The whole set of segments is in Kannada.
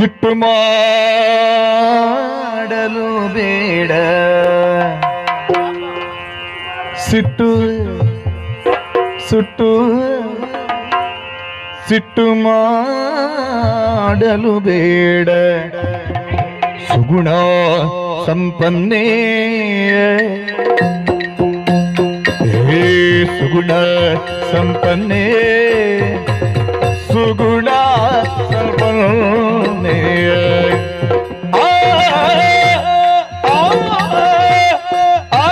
ಸಿಟ್ಟು ಮಾಡಲು ಬೇಡ ಸಿಟ್ಟು ಸುಟ್ಟು ಸಿಟ್ಟು ಮಾಡಲು ಬೇಡ ಸುಗುಣ ಸಂಪನ್ನೇ ಹೇ ಸುಗುಣ ಸಂಪನ್ನೇ ಸುಗುಣ ಸಂಪನ್ನೇ ಆ, ಆ, ಆ,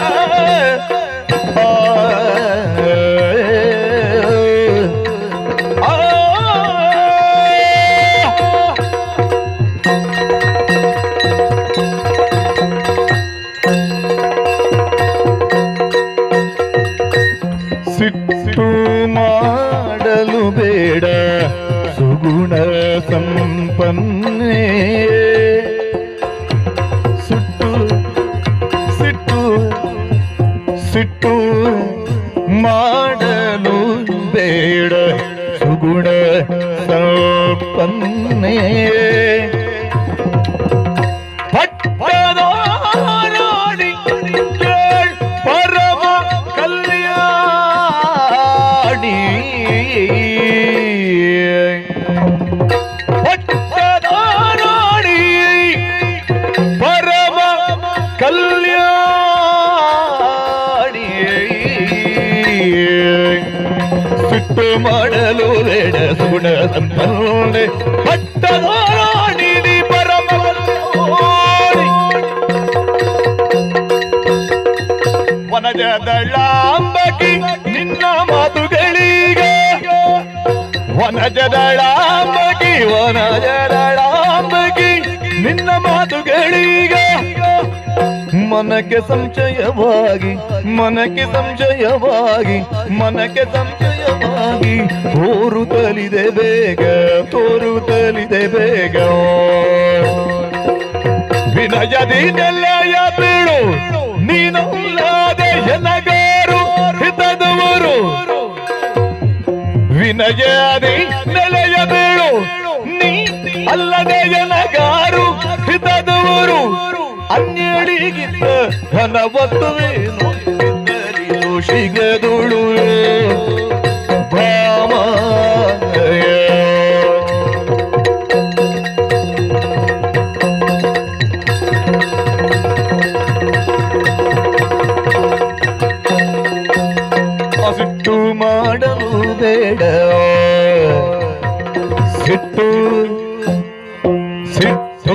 ಆ, ಸಿಟ್ಟು ಮಾಡಲು ಬೇಡ ಸುಗುಣ ಸಂಪನ್ನೇ ಸುಟ್ಟು ಸಿಟ್ಟು ಸಿಟ್ಟು ಮಾಡಲು ಬೇಡ ಸುಗುಣ ಸಂಪನ್ನೇ ಪಟ್ಟದ ನಾಡಿ ಕೇಳ್ ಪರಮ ಕಲ್ಯಾಣಿ ಪಟ್ಟದ ನಾಡಿ ಪರಮ ಕಲ್ಯಾಣಿ ಸಿಟ್ಟು ಮಾಡಲು ಬೇಡ ಸುಗುಣ ಸಂಪನ್ನೆ ಪಟ್ಟದ ನಾಡಿ ಪರಮ ಕಲ್ಯಾಣಿ ವನಜದಳಾಂಬಕಿ ನಿನ್ನ ಮಾತುಗಳಿಗೆ ವನಜದಳಾಂಬಕಿ ವನಜದಳಾಂಬಕಿ ನಿನ್ನ ಮಾತುಗಳಿಗೆ ಮನಕ್ಕೆ ಸಂಶಯವಾಗಿ ಮನಕ್ಕೆ ಸಂಶಯವಾಗಿ ಮನಕ್ಕೆ ಸಂಶಯವಾಗಿ ತೋರುತ್ತಲಿದೆ ಬೇಗ ತೋರುತ್ತಲಿದೆ ಬೇಗ ವಿನಯದಿ ನೆಲೆಯ ಬೀಳು ನೀನಲ್ಲದೆ ಎನಗಾರು ಹಿತದವರು ವಿನಯದಿ ನೆಲೆಯ ಬೀಳು ನೀ ಅಲ್ಲದೆ ಎನಗಾರು ಹಿತದವರು ಅನ್ಯಡಿಗಿದ್ದ ಘನವತ್ತುವೇನು ಸಿಗದುಳು ಭಾಮ ಸಿಟ್ಟು ಮಾಡಲು ಬೇಡ ಸಿಟ್ಟು ಸಿಟ್ಟು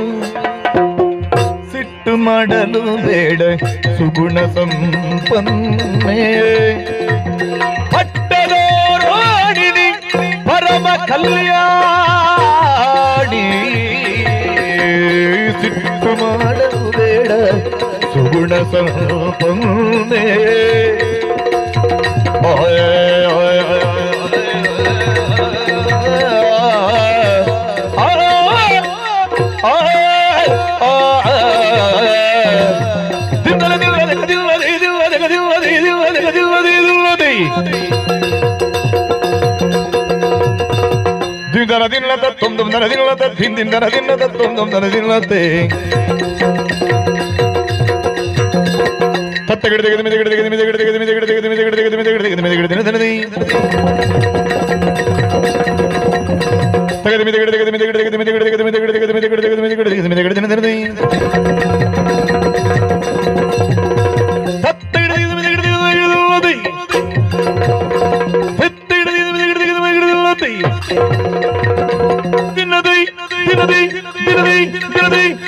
ಸಿಟ್ಟು ಮಾಡಲು ಬೇಡ ಸುಗುಣ ಸಂಪನ್ನೇ ಪಟ್ಟದೋರಾಡಿನಿ ಪರಮ ಕಲ್ಯಾಣಿ ಸಿಟ್ಟು ಮಾಡಲು ಬೇಡ ಸುಗುಣ ಸಂಪನ್ನೇ ಓಯ್ ಓಯ್ ಓಯ್ ದಿಂದರ ದಿನ್ನದ ತೊಂದಂ ದರ ದಿನ್ನದ ದಿಂದಿಂದರ ದಿನ್ನದ ತೊಂದಂ ದರ ದಿನ್ನತೆ ತತ್ತಗಿಡ ತೆಗೆದು ಮಿದಗಿಡ ತೆಗೆದು ಮಿದಗಿಡ ತೆಗೆದು ಮಿದಗಿಡ ತೆಗೆದು ಮಿದಗಿಡ ತೆಗೆದು ಮಿದಗಿಡ ತೆಗೆದು ಮಿದಗಿಡ ದಿನ ದಿನದಿ ತೆಗೆದು ಮಿದಗಿಡ ತೆಗೆದು ಮಿದಗಿಡ ತೆಗೆದು ಮಿದಗಿಡ ತೆಗೆದು ಮಿದಗಿಡ ತೆಗೆದು ಮಿದಗಿಡ ತೆಗೆದು ಮಿದಗಿಡ ತೆಗೆದು ಮಿದಗಿಡ ದಿನ ದಿನದಿ ತತ್ತಗಿಡ ತೆಗೆದು ಮಿದಗಿಡ ತೆಗೆದು ಮಿದಗಿಡ ದಿನದಿ ತತ್ತಗಿಡ ತೆಗೆದು ಮಿದಗಿಡ ತೆಗೆದು ಮಿದಗಿಡ ದಿನದಿ ದಿನದಿ ದಿನದಿ ದಿನದಿ ದಿನದಿ